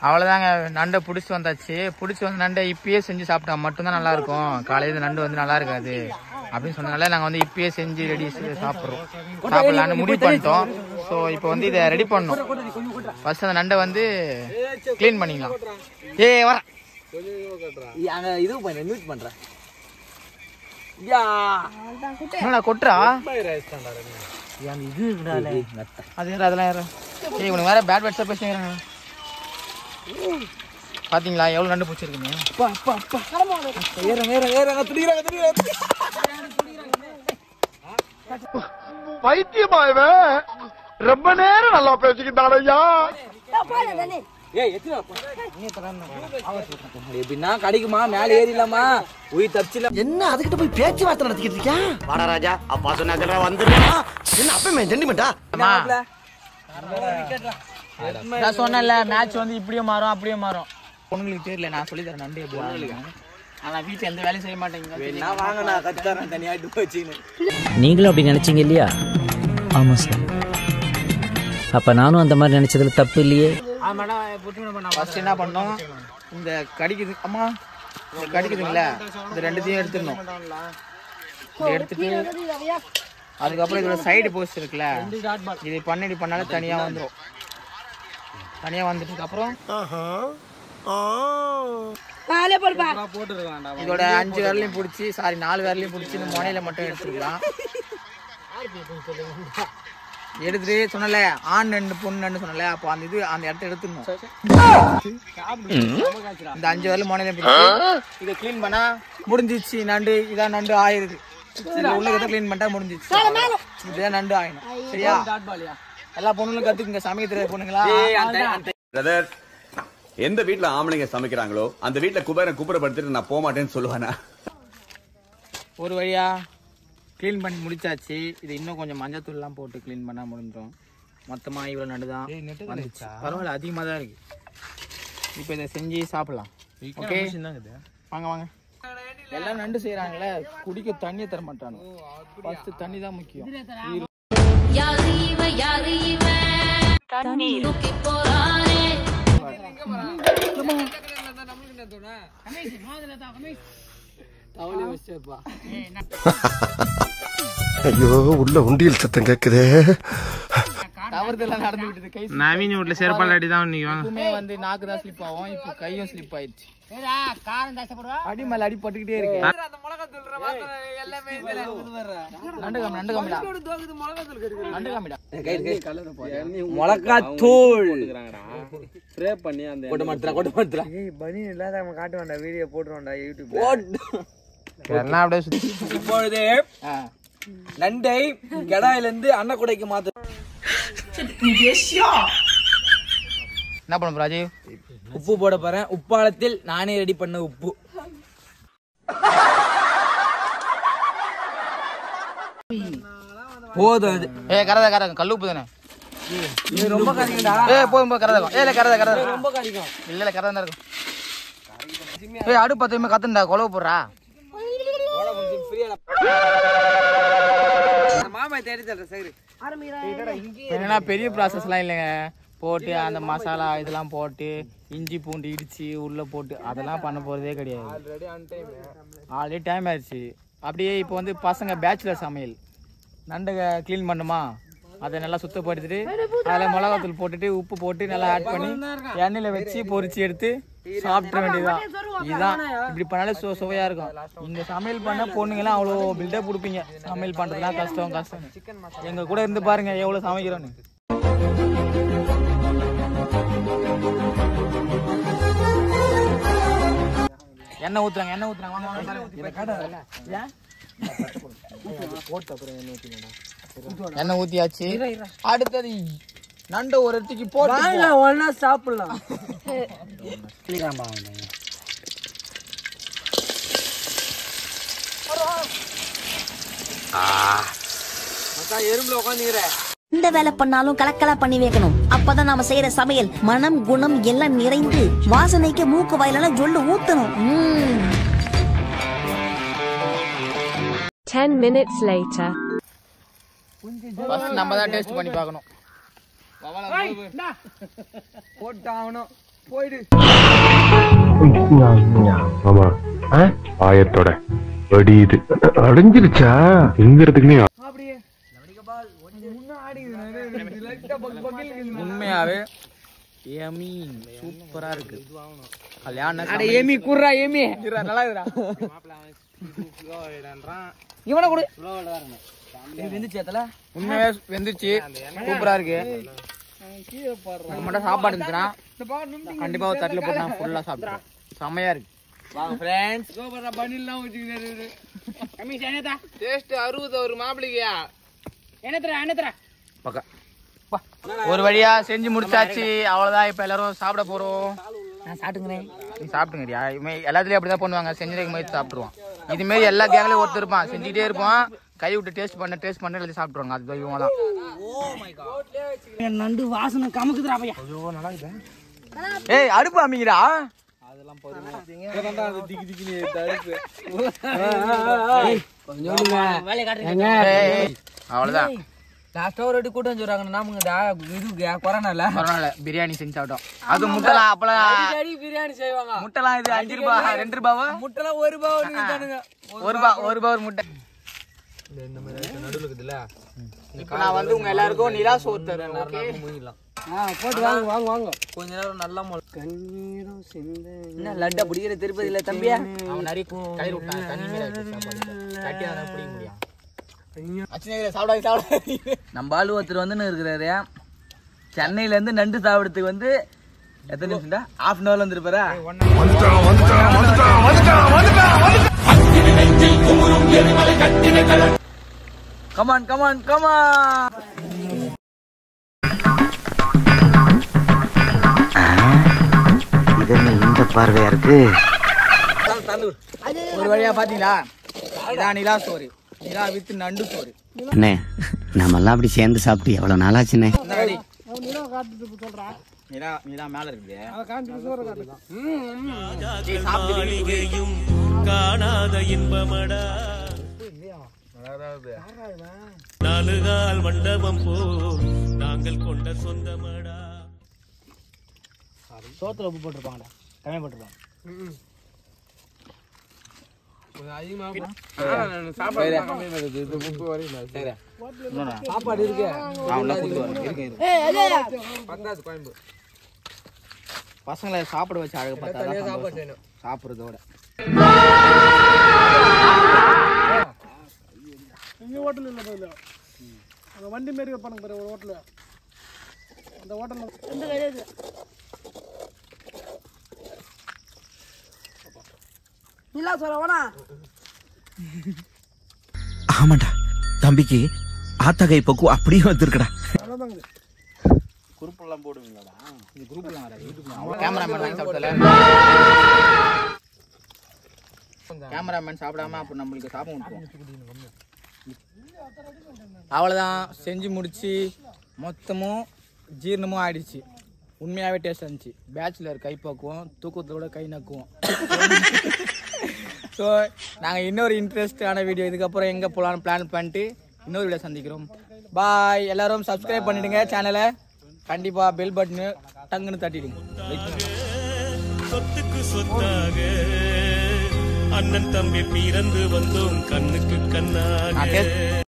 அவ்வளோதாங்க நண்டை பிடிச்சி வந்தாச்சு பிடிச்சி வந்த நண்டை இப்பயே செஞ்சு சாப்பிட்டா மட்டும்தான் நல்லா இருக்கும் காலையில் நண்டு வந்து நல்லா இருக்காது அப்படின்னு சொன்னதால நாங்கள் வந்து இப்பயே செஞ்சு ரெடி சாப்பிட்றோம் சாப்பிடலான்னு முடிவு பண்ணிட்டோம் ஸோ இப்போ வந்து இதை ரெடி பண்ணணும் ஃபர்ஸ்ட் அந்த நண்டை வந்து க்ளீன் பண்ணிக்கலாம் ஏய் வர அங்க இது பண்ண மியூட் பண்றேன் யா என்னடா கொட்டுறா அந்த இது இருக்குடாலே அது யாரு அதெல்லாம் யாரு ஏய் இவனுக்கு வேற பேட் பேட்ஸாக பேசுகிறாங்க பாத்தீங்களா எவ்வளோ நண்டு பிடிச்சிருக்குங்க அப்பா அப்பா அப்பா ஏறங்க ஏறங்க ஏறங்க துடிறாங்க துடிறாங்க பைத்தியமா இவன் ரொம்ப நேரம் நல்லா பேசிக்கிட்டான் ஐயா ஏய் எத்தனை எப்படின்னா கிடைக்குமா மேல ஏறிடலாமா உயிர் தப்பிச்சிடலாம் என்ன அதுகிட்ட போய் பேச்சுவார்த்தை நடத்திக்கிட்டு இருக்கியா வாடா ராஜா அப்பா சொன்னா வந்துடுறா என்ன அப்பமே ஜென்டிமெண்டா அம்மா நான் சொன்னேன்ல மேட்ச் வந்து இப்படியே மாறும் அப்படியே மாறும் பொண்ணுங்களுக்கு தெரியல நான் சொல்லி தரேன் நண்டு எப்படி ஆடணும். ஆனா வீட்டுல எந்த வேலையும் செய்ய மாட்டேங்க நான் வாங்க நான் கத்துறேன் தனியா எடுத்து வச்சுக்கின்னு நீங்களும் அப்படி நினைச்சீங்க இல்லையா ஆமா சார் அப்ப நானும் அந்த மாதிரி நினைச்சதுல தப்பு இல்லையே ஃபர்ஸ்ட் என்ன பண்ணோம் இந்த கடிக்குது அம்மா இந்த கடிக்குதுங்களா இந்த ரெண்டுத்தையும் எடுத்துடணும் இதை எடுத்துட்டு அதுக்கப்புறம் இதோட சைடு போஸ்ட் இருக்குல்ல இது பண்ணிட்டு பண்ணாலே தனியா வந்துடும் தனியா வந்துட்டதுக்கு அப்புறம் இதோட அஞ்சு விரலையும் பிடிச்சி சாரி நாலு விரலையும் பிடிச்சி இந்த முனையில மட்டும் எடுத்துக்கலாம் எடுத்துட்டு சொன்னல ஆண் நண்டு பொண்ணு நண்டு சொன்னல அப்போ அந்த இது அந்த இடத்த எடுத்துடணும் இந்த அஞ்சு வரல முனையில பிடிச்சி இதை க்ளீன் பண்ணா முடிஞ்சிச்சு நண்டு இதான் நண்டு ஆயிருது இதுல உள்ள இதை க்ளீன் பண்ணிட்டா முடிஞ்சிச்சு இதுதான் நண்டு ஆயிடும் சரியா எல்லா பொண்ணுங்களும் கத்துக்குங்க சமைக்க தெரியாத பொண்ணுங்களா பிரதர் எந்த வீட்ல ஆம்பளைங்க சமைக்கிறாங்களோ அந்த வீட்ல குபேரன் குப்புறப்படுத்திட்டு நான் போக மாட்டேன்னு சொல்லுவானா ஒரு வழியா க்ளீன் பண்ணி முடிச்சாச்சு இது இன்னும் கொஞ்சம் மஞ்சத்தூள்லாம் போட்டு க்ளீன் பண்ணா முடிஞ்சிடும் மொத்தமா இவ்வளோ நண்டு தான் வந்துச்சு பரவாயில்ல அதிகமாக தான் இருக்கு இப்போ இதை செஞ்சு சாப்பிடலாம் ஓகே வாங்க வாங்க எல்லாம் நண்டு செய்யறாங்களே குடிக்க தண்ணியை தர மாட்டாங்க ஃபர்ஸ்ட் தண்ணி தான் முக்கியம் யாரு இவன் யாரு இவன் தூக்கி போறானே தவளை வச்சப்பா ஐயோ உள்ள உண்டியல் சத்தம் கேக்குதே தவறுதெல்லாம் நடந்து விட்டது கை நவீன் வீட்டுல செருப்பால் அடி தான் நிற்கும் எப்பவுமே வந்து நாக்கு தான் ஸ்லிப் ஆகும் இப்போ கையும் ஸ்லிப் ஆயிடுச்சு அடி மேல அடி பட்டுக்கிட்டே இருக்கு நண்டு காமி நண்டு காமிடா நண்டு காமிடா மிளகா தூள் ஸ்ப்ரே பண்ணி அந்த கொட்ட மாட்டுறா கொட்ட மாட்டுறா பனி இல்லாத நம்ம காட்ட வேண்டாம் வீடியோ போட்டுருவோம்டா யூடியூப் எல்லாம் அப்படியே சுத்தி இப்பொழுது ஆ. நண்டை கடாயில இருந்து அன்னக்குடைக்கு மாத்து என்ன பண்ண ராஜீவ் உப்பு போட போறேன் உப்பாலத்தில் நானே ரெடி பண்ண உப்பு போதும் அது ஏ கரதா கரதா கல்லு உப்பு தானே இது ரொம்ப கறிங்கடா ஏ போதும் போதும் கரதா ஏ இல்ல கரதா கரதா ரொம்ப கறிக்கும் இல்ல இல்ல கரதா தான் இருக்கும் ஏய் அடுப்பு பத்து கத்துண்டா குழவு போடுறா மாமா தேடி தர சரி என்னன்னா பெரிய ப்ராசஸ்லாம் இல்லைங்க போட்டு அந்த மசாலா இதெல்லாம் போட்டு இஞ்சி பூண்டு இடிச்சு உள்ள போட்டு அதெல்லாம் பண்ண போறதே கிடையாது ஆல்ரெடி டைம் ஆயிடுச்சு அப்படியே இப்போ வந்து பசங்க பேச்சுலர் சமையல் நண்டை க்ளீன் பண்ணுமா அதை நல்லா சுத்தப்படுத்திட்டு அதில் மிளகாத்தூள் போட்டுட்டு உப்பு போட்டு நல்லா ஆட் பண்ணி எண்ணெயில் வச்சு பொரிச்சு எடுத்து சாப்பிட வேண்டியதுதான் இதுதான் இப்படி பண்ணாலே சு சுவையாக இருக்கும் இந்த சமையல் பண்ண பொண்ணுங்களாம் அவ்வளோ பில்டப் கொடுப்பீங்க சமையல் பண்ணுறதுலாம் கஷ்டம் கஷ்டம் எங்கள் கூட இருந்து பாருங்க எவ்வளோ சமைக்கிறோன்னு எண்ணெய் ஊத்துறாங்க எண்ணெய் ஊத்துறாங்க வாங்க, வாங்க, வாங்க. ஏன்? எண்ணெய் ஊத்தியாச்சு அடுத்தது நண்டை ஒரு இடத்துக்கு போட்டு ஒன்னா சாப்பிடலாம் எறும்புல உட்காந்துக்கிற இந்த வேலை பண்ணாலும் கலக்கலா பண்ணி வைக்கணும் அப்பதான் நாம செய்யற சமையல் மனம் குணம் எல்லாம் நிறைந்து வாசனைக்கு மூக்கு வாயிலால ஜொல்லு ஊத்தணும் உம். 10 minutes later. ஃபர்ஸ்ட் நம்ம தான் டேஸ்ட் பண்ணி பார்க்கணும் போட்டு ஆகணும் ஆமா ஆயத்தோட வெடியுது அடைஞ்சிருச்சா எங்கிறதுக்குன்னே உண்மையாவே எமி சூப்பரா இருக்கு கல்யாணம் அட ஏமி குர்ரா ஏமி இருடா, நல்லா இருக்குடா இவனை கொடு இது வெந்துச்சேத்தல உண்மையாவே வெந்துச்சு சூப்பரா இருக்கு இது மட்டும் சாப்பாடு இருந்துச்சுன்னா கண்டிப்பா ஒரு தட்டுல போட்டு நான் ஃபுல்லா சாப்பிடுவேன் செம்மையா இருக்கு வாங்க ஃப்ரெண்ட்ஸ் கோபரா பனிலாம் வச்சுக்கிறாரு கமிஷ் என்னதா டேஸ்ட் அறுபது ஒரு மாப்பிளைக்கியா என்னத்தரா என்னத்தரா பக்கா ஒரு வழியா செஞ்சு முடிச்சாச்சு அவ்வளவுதான் இப்ப எல்லாரும் சாப்பிட போறோம் நான் சாப்பிட்டுங்கிறேன் நீ சாப்பிட்டுங்கடியா இனிமே எல்லாத்துலயும் அப்படிதான் பண்ணுவாங்க செஞ்சதுக்கு மாதிரி சாப்பிட்டுருவான் இது மாதிரி எல்லா கேங்லயும் ஒருத்தர் இருப்பான் செஞ்சுட்டே இருப்பான் கை விட்டு டேஸ்ட் பண்ண டேஸ்ட் பண்ண எல்லாத்தையும் சாப்பிட்டுருவாங்க அது இவங்க தான் நண்டு வாசனை கமுக்குதுடா பையா ஏய் அடுப்பு அமைங்கடா வேலையை காட்டுங்க ஏய், ஏய், அவ்வளவுதான் லாஸ்டா ஒரு வாட்டி கூட்டம் சொல்றாங்க நாமங்கடா இதுக்கு கொரோனால பரவாயில்ல பிரியாணி செஞ்சு சாப்பிட்டோம் அது முட்டைலாம் அப்பெல்லாம் அடி பிரியாணி செய்வாங்க முட்டைலாம் இது அஞ்சு ரூபா ரெண்டு ரூபாவா முட்டைலாம் ஒரு ரூபா வித்தானுங்க ஒரு ரூபா ஒரு ரூபா ஒரு முட்டை இப்போ நான் வந்து உங்க எல்லாருக்கும் நிலா சோறு தரேன் okay? போட்டு வாங்க வாங்க வாங்க கொஞ்ச நேரம் நல்லா மொழ கண்ணீரும் சிந்த என்ன லட்டா பிடிக்கிற திருப்பதியில தம்பியா அவன் நிறைய கயிறு விட்டான் தண்ணி மேல வச்சு சாப்பாடு கட்டி அதை பிடிக்க முடியும் அச்சனே சாப்பிடாது சாப்பிடாது நம்ம ஆளு ஒருத்தர் வந்து இருக்கிறாரு சென்னையில இருந்து நண்டு சாப்பிடறதுக்கு வந்து எத்தனை நிமிஷம் ஹாஃப் அன் ஹவர் வந்துருப்பாரா கமான் கமான் கமான் இது என்ன இந்த பார்வையா இருக்கு ஒரு வழியா பாத்தீங்களா இதான் நிலா சோறு நிலா வித் நண்டு சோறு அண்ணே நம்மெல்லாம் அப்படி சேர்ந்து சாப்பிட்டு எவ்வளவு நாளாச்சுண்ணே இந்த ரெடி நிலா நிலா மேல இருக்குது ஏய், சாப்பிட்டு காணாத இன்பமடா நாலுகால் மண்டபம் போ நாங்கள் கொண்ட சொந்தமடா சோத்துல உப்பு போட்டிருப்பாங்கடா கம்மி போட்டிருப்பாங்க சாப்பாடு இருக்கு பசங்களை சாப்பிட வச்சு அழகு பார்த்தா சாப்பிடுறதோட ஆமாண்டா தம்பிக்கு ஆத்தகை பக்கு அப்படியே வந்திருக்கடா கேமராமேன் வாங்கி சாப்பிட்டல கேமராமேன் சாப்பிடாம அப்ப நம்மளுக்கு சாப்பிட விட்டுருவோம் அவ்வளோதான் செஞ்சு முடிச்சு மொத்தமும் ஜீரணமும் ஆயிடுச்சு உண்மையாகவே டேஸ்ட் இருந்துச்சு பேச்சுலர் கைப்பக்குவோம் தூக்கத்தோட கை நக்குவோம் ஸோ நாங்கள் இன்னொரு இன்ட்ரெஸ்டான வீடியோ இதுக்கப்புறம் எங்கே போகலான்னு பிளான் பண்ணிட்டு இன்னொரு வீடியோ சந்திக்கிறோம் பாய் எல்லாரும் சப்ஸ்கிரைப் பண்ணிடுங்க சேனலை கண்டிப்பாக பெல் பட்டனு டங்குன்னு தட்டிடுங்க Like பண்ணுங்க. சொத்துக்கு சொத்தாக அண்ணன் தம்பி பிறந்து வந்தோம் கண்ணுக்கு நான் கண்ணாக taste-